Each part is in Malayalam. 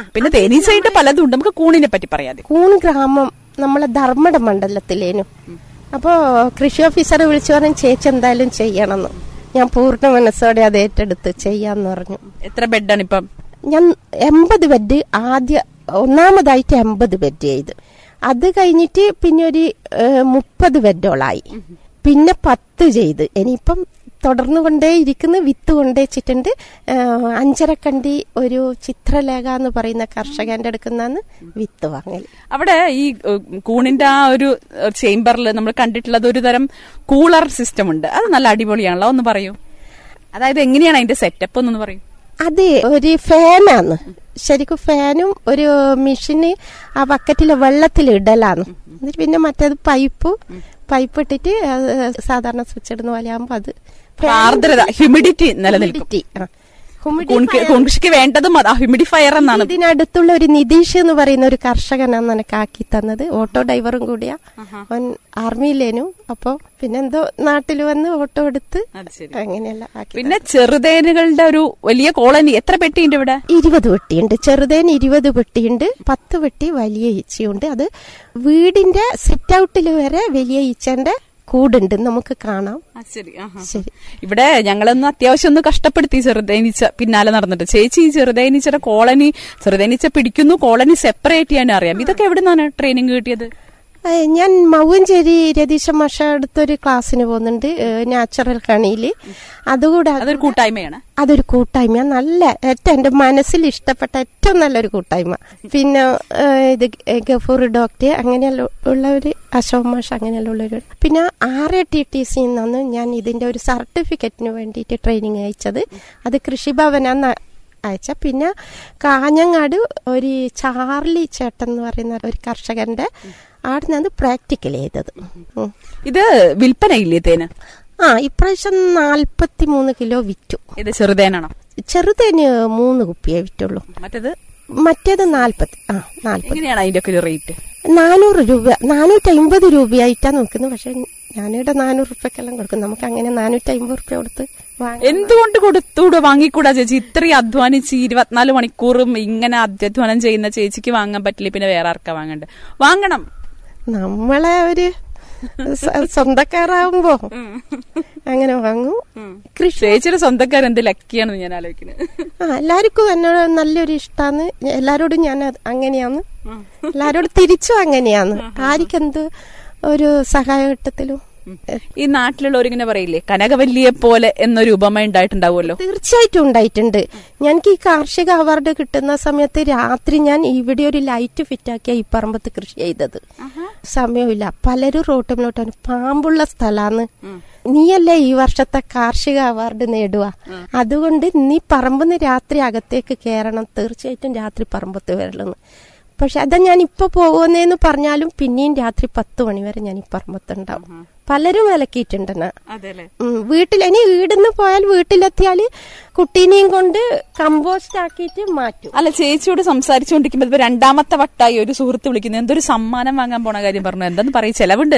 പിന്നെ തേനീച്ചയായിട്ട് പലതും ഉണ്ട് നമുക്ക് കൂണിനെ പറ്റി പറയാതെ കൂൺ ഗ്രാമം നമ്മളെ ധർമ്മട മണ്ഡലത്തിലേനു അപ്പോ കൃഷി ഓഫീസറെ വിളിച്ചു പറഞ്ഞു ചേച്ചി എന്തായാലും ചെയ്യണമെന്ന് ഞാൻ പൂർണ്ണ മനസ്സോടെ അത് ഏറ്റെടുത്ത് ചെയ്യാന്ന് പറഞ്ഞു എത്ര ബെഡാണ് ഇപ്പം ഞാൻ എൺപത് ബെഡ് ആദ്യ ഒന്നാമതായിട്ട് എൺപത് ബെഡ് ചെയ്ത് അത് കഴിഞ്ഞിട്ട് പിന്നെ ഒരു മുപ്പത് ബെഡോളായി പിന്നെ പത്ത് ചെയ്ത് ഇനിയിപ്പം തുടർന്നു കൊണ്ടേ ഇരിക്കുന്ന വിത്ത് കൊണ്ടേച്ചിട്ടുണ്ട് അഞ്ചരക്കണ്ടി ഒരു ചിത്രലേഖ എന്ന് പറയുന്ന കർഷകന്റെ അടുക്കുന്നാണ് വിത്ത് വാങ്ങൽ അവിടെ ഈ ഏഹ്, കൂണിന്റെ ആ ഒരു ചേംബറിൽ നമ്മൾ കണ്ടിട്ടുള്ളത് ഒരു തരം കൂളർ സിസ്റ്റം ഉണ്ട് അത് നല്ല അടിപൊളിയാണല്ലോ ഒന്ന് പറയൂ അതായത് എങ്ങനെയാണ് അതിന്റെ സെറ്റപ്പ് എന്നൊന്ന് പറയൂ അത് ഒരു ഫാനാണ് ശരിക്കും ഫാനും ഒരു മെഷീന് ആ ബക്കറ്റിലെ വെള്ളത്തിൽ ഇടലാണ് എന്നിട്ട് പിന്നെ മറ്റേത് പൈപ്പ് പൈപ്പ് ഇട്ടിട്ട് അത് സാധാരണ സ്വിച്ച് ഇടുന്ന പോലെ ആകുമ്പോ അത് അപ്പൊ ആർദ്രത ഹ്യൂമിഡിറ്റി നിലനിൽക്കും humidity, ആ. Humidity കൂൺ കൂൺ കൃഷിക്ക് വേണ്ടതും ഹ്യൂമിഡിഫയർ എന്നാണ് ഇതിനടുത്തുള്ള ഒരു നിതീഷ് എന്ന് പറയുന്ന ഒരു കർഷകനാണ് എനിക്ക് ആക്കി തന്നത് ഓട്ടോ ഡ്രൈവറും കൂടിയാ അവൻ ആർമിയിലേനു അപ്പൊ പിന്നെന്തോ നാട്ടിൽ വന്ന് ഓട്ടോ എടുത്ത് അത് ശരി അങ്ങനെയല്ല ആക്കി പിന്നെ ചെറുതേനുകളുടെ ഒരു വലിയ കോളനി എത്ര പെട്ടിയുണ്ട് ഇവിടെ ഇരുപത് പെട്ടിയുണ്ട് ചെറുതേന് ഇരുപത് പെട്ടിയുണ്ട് പത്ത് പെട്ടി വലിയ ഈച്ചയുണ്ട് അത് വീടിന്റെ സിറ്റ് ഔട്ടിൽ വരെ വലിയ ഈച്ചന്റെ കൂടുണ്ട് നമുക്ക് കാണാം ശരി ശരി ഇവിടെ ഞങ്ങളൊന്ന് അത്യാവശ്യം ഒന്ന് കഷ്ടപ്പെടുത്തി ചെറുതേനീച്ച പിന്നാലെ നടന്നിട്ട് ചേച്ചി ഈ ചെറുതേനീച്ചയുടെ കോളനി ചെറുതേനീച്ച പിടിക്കുന്നു കോളനി സെപ്പറേറ്റ് ചെയ്യാൻ അറിയാം ഇതൊക്കെ എവിടെ നിന്നാണ് ട്രെയിനിങ് കിട്ടിയത് ഏ, ഞാൻ മൗവഞ്ചേരി രതീശ മാഷ അടുത്തൊരു ക്ലാസ്സിന് പോകുന്നുണ്ട് നാച്ചുറൽ കണിയില് അതുകൂടാതെ അതൊരു കൂട്ടായ്മയാണ് അതൊരു കൂട്ടായ്മ നല്ല ഏറ്റവും എന്റെ മനസ്സിൽ ഇഷ്ടപ്പെട്ട ഏറ്റവും നല്ലൊരു കൂട്ടായ്മ പിന്നെ ഏ, ഇത് ഗഫൂർ ഡോക്ടർ അങ്ങനെയുള്ള ഉള്ള ഒരു അശോക് മാഷ് അങ്ങനെയുള്ള ഉള്ളൊരു പിന്നെ R A T T C നിന്നാണ് ഞാൻ ഇതിന്റെ ഒരു സർട്ടിഫിക്കറ്റിന് വേണ്ടിയിട്ട് ട്രെയിനിങ് അയച്ചത് അത് കൃഷിഭവനാന്ന് അയച്ച പിന്നെ കാഞ്ഞങ്ങാട് ഒരു ചാർലി ചേട്ടൻ എന്ന് പറയുന്ന ഒരു കർഷകന്റെ അവിടെ നിന്ന് പ്രാക്ടിക്കൽ ചെയ്തത് ഉം. ഇത് വിൽപ്പനയില്ലേ തേന് ആ ഇപ്രാവശ്യം നാൽപ്പത്തി മൂന്ന് കിലോ വിറ്റു ഇത് ചെറുതേനാണോ ചെറുതേന് മൂന്ന് കുപ്പിയേ വിറ്റുള്ളൂ മറ്റേത് മറ്റേത് നാൽപ്പത്തി ആ നാൽപ്പത് എങ്ങനെയാണ് അതിന്റെ ഒക്കെ ഒരു റേറ്റ് നാനൂറ് രൂപ നാനൂറ്റി അമ്പത് രൂപയായിട്ടാ നോക്കുന്നത് പക്ഷെ ഞാനിവിടെ നാനൂറ് റുപ്യക്കെല്ലാം കൊടുക്കും നമുക്ക് അങ്ങനെ നാനൂറ്റി അമ്പത് റുപ്യ കൊടുത്ത് വാങ്ങാം എന്തുകൊണ്ട് കൊടുത്തൂടെ വാങ്ങിക്കൂടാ ചേച്ചി ഇത്രയും അധ്വാനിച്ച് ഇരുപത്തിനാല് മണിക്കൂറും ഇങ്ങനെ അധ്വാനം ചെയ്യുന്ന ചേച്ചിക്ക് വാങ്ങാൻ പറ്റില്ല പിന്നെ വേറെ ആർക്കാ വാങ്ങണ്ടേ വാങ്ങണം നമ്മളെ ഒരു സ- സ്വന്തക്കാരാവുമ്പോ അങ്ങനെ വാങ്ങും കൃഷി ചേച്ചിയുടെ സ്വന്തക്കാർ എന്ത് ലക്കിയാണെന്ന് ഞാൻ ആലോചിക്കുന്നത് ആ എല്ലാവർക്കും എന്നോട് നല്ലൊരു ഇഷ്ടാന്ന് എല്ലാരോടും ഞാൻ അത് അങ്ങനെയാന്ന് എല്ലാരോടും തിരിച്ചും അങ്ങനെയാന്ന് ആർക്കെന്ത് ഒരു സഹായഘട്ടത്തിലും ഈ നാട്ടിലുള്ളവരിങ്ങനെ പറയില്ലേ കനകവല്ലിയെ പോലെ എന്നൊരു ഉപമ ഉണ്ടായിട്ടുണ്ടാവുമല്ലോ തീർച്ചയായിട്ടും ഉണ്ടായിട്ടുണ്ട് ഞങ്ങൾക്ക് ഈ കാർഷിക അവാർഡ് കിട്ടുന്ന സമയത്ത് രാത്രി ഞാൻ ഇവിടെ ഒരു ലൈറ്റ് ഫിറ്റാക്കിയ ഈ പറമ്പത്ത് കൃഷി ചെയ്തത് സമയമില്ല പലരും റോട്ടിലോട്ടാണ് പാമ്പുള്ള സ്ഥലാന്ന് നീയല്ലേ ഈ വർഷത്തെ കാർഷിക അവാർഡ് നേടുക അതുകൊണ്ട് നീ പറമ്പെന്ന് രാത്രി അകത്തേക്ക് കയറണം തീർച്ചയായിട്ടും രാത്രി പറമ്പത്ത് വരണമെന്ന് പക്ഷെ അതാ ഞാൻ ഇപ്പൊ പോകുന്നേന്ന് പറഞ്ഞാലും പിന്നെയും രാത്രി പത്ത് മണി വരെ ഞാൻ ഈ പറമ്പത്തുണ്ടാവും പലരും വിലക്കിയിട്ടുണ്ടെന്നാ അതെല്ലേ ഉം, വീട്ടിൽ ഇനി വീടിന്ന് പോയാൽ വീട്ടിലെത്തിയാല് കുട്ടീനെയും കൊണ്ട് കമ്പോസ്റ്റ് ആക്കിയിട്ട് മാറ്റും അല്ല ചേച്ചിയോട് സംസാരിച്ചുകൊണ്ടിരിക്കുമ്പോ ഇപ്പൊ രണ്ടാമത്തെ വട്ടായി ഒരു സുഹൃത്ത് വിളിക്കുന്നത് എന്തൊരു സമ്മാനം വാങ്ങാൻ പോണ കാര്യം പറഞ്ഞു എന്താന്ന് പറയും ചെലവുണ്ട്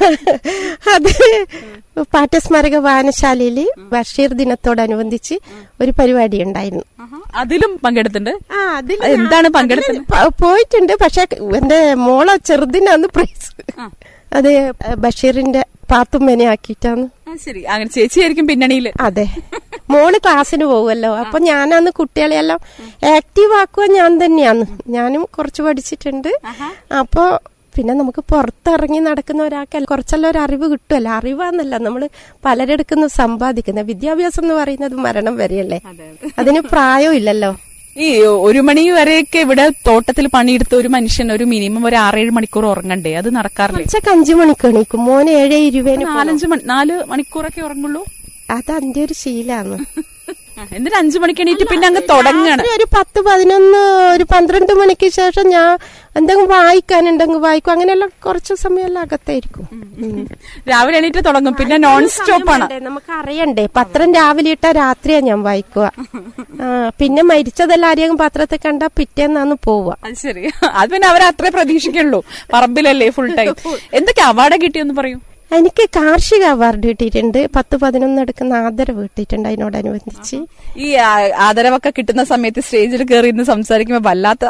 അത് പാഠ്യസ്മാരക വായനശാലയില് ബഷീർ ദിനത്തോടനുബന്ധിച്ച് ഒരു പരിപാടി ഉണ്ടായിരുന്നു അതിലും പങ്കെടുത്തിട്ടുണ്ട് ആ അതിൽ അത് എന്താണ് പങ്കെടുത്തത് പ- പോയിട്ടുണ്ട് പക്ഷെ എന്റെ മോളെ ചെറുതിനാന്ന് പ്രൈസ് അത് ബഷീറിന്റെ പാത്തുമ്മനെ ആക്കിയിട്ടാണ് ആ, ശരി അങ്ങനെ ചേച്ചിയായിരിക്കും പിന്നണിയില് അതെ മോള് ക്ലാസ്സിന് പോകുമല്ലോ അപ്പൊ ഞാനന്ന് കുട്ടികളെയെല്ലാം ആക്റ്റീവ് ആക്കുക ഞാൻ തന്നെയാന്ന് ഞാനും കുറച്ച് പഠിച്ചിട്ടുണ്ട് അപ്പൊ പിന്നെ നമുക്ക് പുറത്തിറങ്ങി നടക്കുന്ന ഒരാൾക്ക് കുറച്ചെല്ലാം ഒരു അറിവ് കിട്ടുമല്ലോ അറിവാന്നല്ല നമ്മൾ പലരെടുക്കുന്ന സമ്പാദിക്കുന്ന വിദ്യാഭ്യാസം എന്ന് പറയുന്നത് മരണം വരെയല്ലേ അതിന് പ്രായമില്ലല്ലോ ഈ ഒരു മണി വരെയൊക്കെ ഇവിടെ തോട്ടത്തിൽ പണിയെടുത്ത ഒരു മനുഷ്യൻ ഒരു മിനിമം ഒരു ആറേഴ് മണിക്കൂർ ഉറങ്ങണ്ടേ അത് നടക്കാറില്ലേ ഉച്ചക്ക് അഞ്ചു മണിക്ക് എണീക്കും മോന് ഏഴ് ഇരുപതിന് നാലഞ്ച് മണി നാല് മണിക്കൂറൊക്കെ ഉറങ്ങുള്ളൂ അത് അതിന്റെ ഒരു ശീലാണ് ആ, എന്നിട്ട് അഞ്ചു മണിക്ക് എണീറ്റ് പിന്നെ അങ്ങ് തുടങ്ങണം രാത്രി ഒരു പത്ത് പതിനൊന്ന് ഒരു പന്ത്രണ്ട് മണിക്ക് ശേഷം ഞാൻ എന്തെങ്കിലും വായിക്കാനുണ്ടെങ്കിൽ വായിക്കും അങ്ങനെയുള്ള കുറച്ച് സമയമെല്ലാം അകത്തായിരിക്കും ഉം. രാവിലെ എണീറ്റ് തുടങ്ങും പിന്നെ നോൺ സ്റ്റോപ്പ് ആണ് വേണ്ടേ, നമുക്ക് അറിയണ്ടേ പത്രം രാവിലെ ഇട്ടാ രാത്രിയാ ഞാൻ വായിക്കുക ആ, പിന്നെ മരിച്ചതെല്ലാം ആരെയും പത്രത്തിൽ കണ്ടാ പിറ്റേന്നാന്ന് പോവുക അത് ശരി അത് പിന്നെ അവരെ അത്രേ പ്രതീക്ഷിക്കുള്ളൂ പറമ്പിലല്ലേ ഫുൾ ടൈം എന്തൊക്കെ അവാർഡ് കിട്ടിയെന്ന് പറയൂ എനിക്ക് കാർഷിക അവാർഡ് കിട്ടിയിട്ടുണ്ട് പത്ത് പതിനൊന്ന് എടുക്കുന്ന ആദരവ് കിട്ടിയിട്ടുണ്ട് അതിനോടനുബന്ധിച്ച് ഈ ആ- ആദരവൊക്കെ കിട്ടുന്ന സമയത്ത് സ്റ്റേജിൽ കയറി ഇന്ന് സംസാരിക്കുമ്പോ വല്ലാത്ത